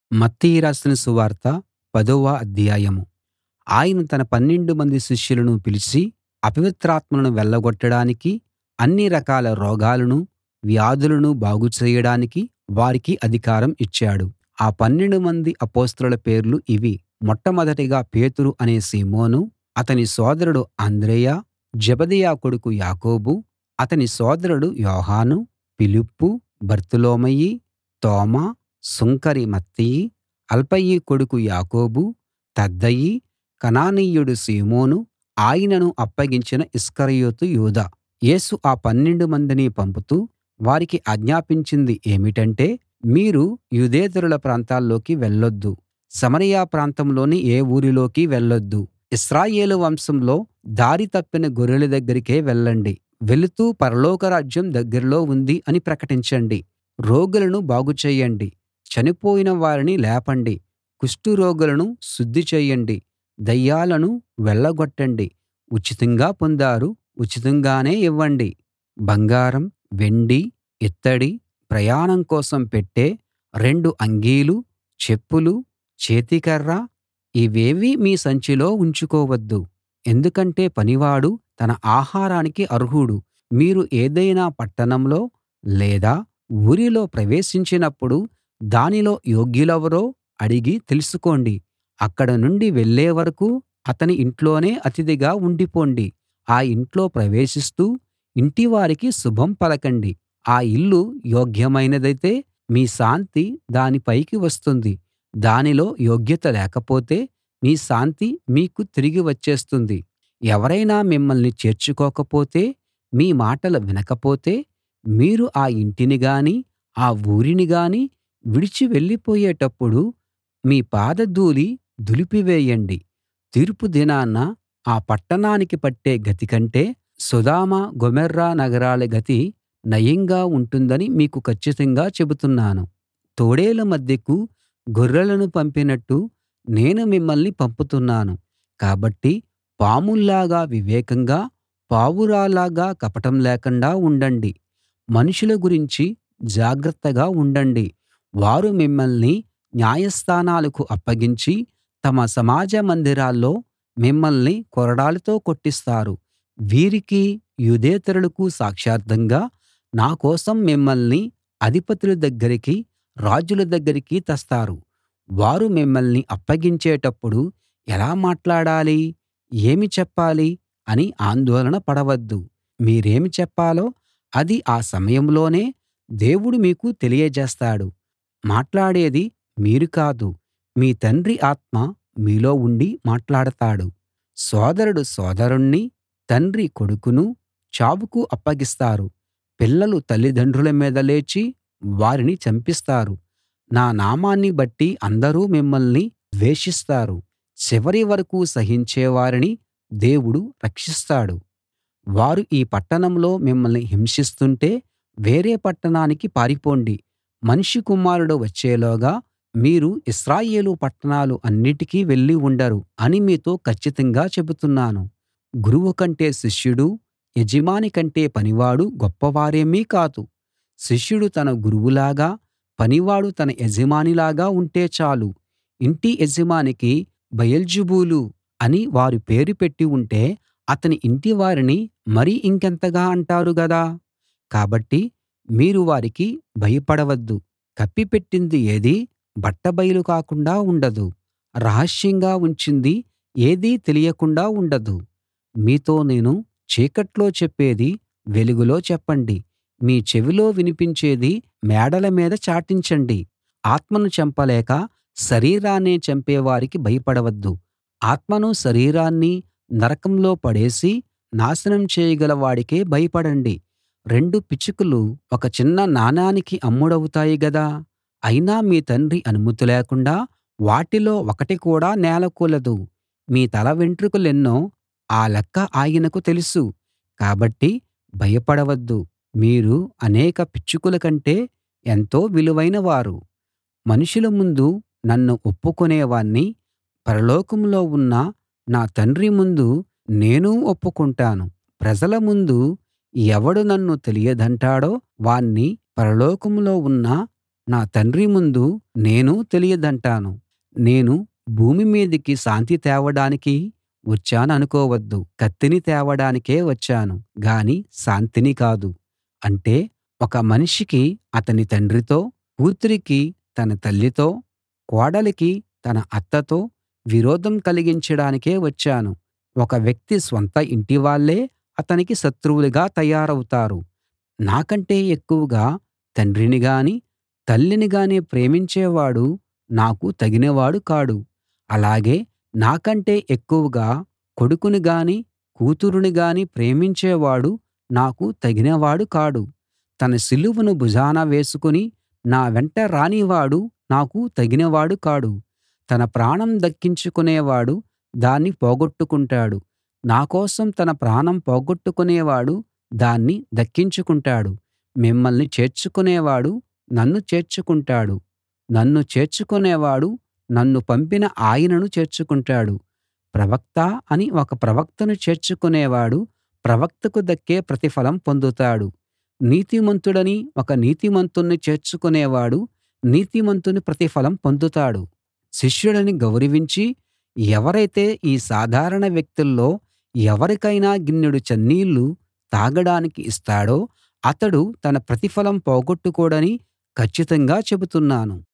మత్తయి రాసిన సువార్త పదవ అధ్యాయం ఆయన తన పన్నెండు మంది శిష్యులను పిలిచి అపవిత్రాత్మలను వెళ్ళగొట్టడానికీ అన్ని రకాల రోగాలనూ వ్యాధులనూ బాగు చేయడానికీ వారికి అధికారం ఇచ్చాడు ఆ పన్నెండు మంది అపొస్తలుల పేర్లు ఇవి మొట్టమొదటిగా పేతురు అనే సీమోను అతని సోదరుడు అంద్రెయ జెబెదయి కొడుకు యాకోబు అతని సోదరుడు యోహాను ఫిలిప్పు బర్తొలొమయి తోమా సుంకరి మత్తయి అల్ఫయి కొడుకు యాకోబు తద్దయి కనానీయుడు సీమోను ఆయనను అప్పగించిన ఇస్కరియోతు యూదా యేసు ఆ పన్నెండు మందిని పంపుతూ వారికి ఆజ్ఞాపించింది ఏమిటంటే మీరు యూదేతరుల ప్రాంతాల్లోకి వెళ్ళొద్దు సమరయ ప్రాంతంలోని ఏ ఊరిలోకీ వెళ్ళొద్దు ఇశ్రాయేలు వంశంలో దారి తప్పిన గొర్రెల దగ్గరికే వెళ్ళండి వెళుతూ పరలోక రాజ్యం దగ్గరలో ఉంది అని ప్రకటించండి రోగులను బాగు చేయండి చనిపోయిన వారిని లేపండి కుష్టురోగులను శుద్ధి చేయండి దయ్యాలను వెళ్ళగొట్టండి ఉచితంగా పొందారు ఉచితంగానే ఇవ్వండి బంగారం వెండి ఇత్తడి ప్రయాణం కోసం పెట్టె రెండు అంగీలు చెప్పులు చేతికర్ర ఇవేవీ మీ సంచిలో ఉంచుకోవద్దు ఎందుకంటే పనివాడు తన ఆహారానికి అర్హుడు మీరు ఏదైనా పట్టణంలో లేదా ఊరిలో ప్రవేశించినప్పుడు దానిలో యోగ్యులెవరో అడిగి తెలుసుకోండి అక్కడ నుండి వెళ్ళే వరకూ అతని ఇంట్లోనే అతిథిగా ఉండిపోండి ఆ ఇంట్లో ప్రవేశిస్తూ ఇంటివారికి శుభం పలకండి ఆ ఇల్లు యోగ్యమైనదైతే మీ శాంతి దాని పైకి వస్తుంది దానిలో యోగ్యత లేకపోతే మీ శాంతి మీకు తిరిగి వచ్చేస్తుంది ఎవరైనా మిమ్మల్ని చేర్చుకోకపోతే మీ మాటలు వినకపోతే మీరు ఆ ఇంటిని గానీ ఆ ఊరిని గానీ విడిచి వెళ్ళిపోయేటప్పుడు మీ పాదధూళి దులిపివేయండి తీర్పు దినాన ఆ పట్టణానికి పట్టే గతి కంటే సొదొమ గొమొర్రా నగరాల గతి నయంగా ఉంటుందని మీకు కచ్చితంగా చెబుతున్నాను తోడేళ్ళ మధ్యకు గొర్రెలను పంపినట్టు నేను మిమ్మల్ని పంపుతున్నాను కాబట్టి పాముల్లాగా వివేకంగా పావురాల్లాగా కపటం లేకుండా ఉండండి మనుషుల గురించి జాగ్రత్తగా ఉండండి వారు మిమ్మల్ని న్యాయస్థానాలకు అప్పగించి తమ సమాజ మందిరాల్లో మిమ్మల్ని కొరడాలతో కొట్టిస్తారు వీరికీ యూదేతరులకూ సాక్ష్యార్థంగా నా కోసం మిమ్మల్ని అధిపతుల దగ్గరికి రాజుల దగ్గరికి తెస్తారు వారు మిమ్మల్ని అప్పగించేటప్పుడు ఎలా మాట్లాడాలి ఏమి చెప్పాలి అని ఆందోళన పడవద్దు మీరేమి చెప్పాలో అది ఆ సమయంలోనే దేవుడు మీకు తెలియజేస్తాడు మాట్లాడేది మీరు కాదు మీ తండ్రి ఆత్మ మీలో ఉండి మాట్లాడతాడు సోదరుడు సోదరుణ్ణి తండ్రి కొడుకును చావుకు అప్పగిస్తారు పిల్లలు తల్లిదండ్రుల మీద లేచి వారిని చంపిస్తారు నా నామాన్ని బట్టి అందరూ మిమ్మల్ని ద్వేషిస్తారు చివరి వరకూ సహించే వారిని దేవుడు రక్షిస్తాడు వారు ఈ పట్టణంలో మిమ్మల్ని హింసిస్తుంటే వేరే పట్టణానికి పారిపోండి మనుష్య కుమారుడు వచ్చేలోగా మీరు ఇశ్రాయేలు పట్టణాలు అన్నిటికీ వెళ్ళి ఉండరు అని మీతో కచ్చితంగా చెబుతున్నాను గురువు కంటే శిష్యుడు యజమాని కంటే పనివాడు గొప్పవారేమీ కాదు శిష్యుడు తన గురువులాగా పనివాడు తన యజమానిలాగా ఉంటే చాలు ఇంటి యజమానికి బయల్జెబూలు అని వారు పేరు పెట్టి ఉంటే అతని ఇంటివారిని మరి ఇంకెంతగా అంటారు గదా కాబట్టి మీరు వారికి భయపడవద్దు కప్పిపెట్టింది ఏదీ బట్టబయలు కాకుండా ఉండదు రహస్యంగా ఉంచింది ఏదీ తెలియకుండా ఉండదు మీతో నేను చీకట్లో చెప్పేది వెలుగులో చెప్పండి మీ చెవిలో వినిపించేది మేడల మీద చాటించండి ఆత్మను చంపలేక శరీరాన్నే చంపేవారికి భయపడవద్దు ఆత్మను శరీరాన్ని నరకంలో పడేసి నాశనం చేయగల వాడికే భయపడండి రెండు పిచ్చుకలు ఒక చిన్న నాణానికి అమ్ముడవుతాయి గదా అయినా మీ తండ్రి అనుమతి లేకుండా వాటిలో ఒకటి కూడా నేలకూలదు మీ తల వెంట్రుకలెన్నో ఆ లెక్క ఆయనకు తెలుసు కాబట్టి భయపడవద్దు మీరు అనేక పిచ్చుకల కంటే ఎంతో విలువైన వారు మనుషుల ముందు నన్ను ఒప్పుకొనేవాణ్ణి పరలోకంలో ఉన్న నా తండ్రి ముందు నేనూ ఒప్పుకుంటాను ప్రజల ముందు ఎవడు నన్ను తెలియదంటాడో వాణ్ణి పరలోకంలో ఉన్న నా తండ్రి ముందు నేనూ తెలియదంటాను నేను భూమి మీదికి శాంతి తేవడానికి వచ్చాననుకోవద్దు కత్తిని తేవడానికే వచ్చాను గాని శాంతిని కాదు అంటే ఒక మనిషికి అతని తండ్రితో కూతురికి తన తల్లితో కోడలికి తన అత్తతో విరోధం కలిగించడానికే వచ్చాను ఒక వ్యక్తి స్వంత ఇంటివాళ్ళే అతనికి శత్రువులుగా తయారవుతారు నాకంటే ఎక్కువగా తండ్రిని గాని తల్లిని గాని ప్రేమించేవాడు నాకు తగినవాడు కాడు అలాగే నాకంటే ఎక్కువగా కొడుకుని గాని కూతురుని గాని ప్రేమించేవాడు నాకు తగినవాడు కాడు తన సిలువను భుజాన వేసుకుని నా వెంట రానివాడు నాకు తగినవాడు కాడు తన ప్రాణం దక్కించుకునేవాడు దాన్ని పోగొట్టుకుంటాడు నా కోసం తన ప్రాణం పోగొట్టుకునేవాడు దాన్ని దక్కించుకుంటాడు మిమ్మల్ని చేర్చుకునేవాడు నన్ను చేర్చుకుంటాడు నన్ను చేర్చుకునేవాడు నన్ను పంపిన ఆయనను చేర్చుకుంటాడు ప్రవక్త అని ఒక ప్రవక్తను చేర్చుకునేవాడు ప్రవక్తకు దక్కే ప్రతిఫలం పొందుతాడు నీతిమంతుడని ఒక నీతిమంతుణ్ణి చేర్చుకునేవాడు నీతిమంతుని ప్రతిఫలం పొందుతాడు శిష్యుడని గౌరవించి ఎవరైతే ఈ సాధారణ వ్యక్తుల్లో ఎవరికైనా గిన్నెడు చన్నీళ్లు తాగడానికి ఇస్తాడో అతడు తన ప్రతిఫలం పోగొట్టుకోడని కచ్చితంగా చెబుతున్నాను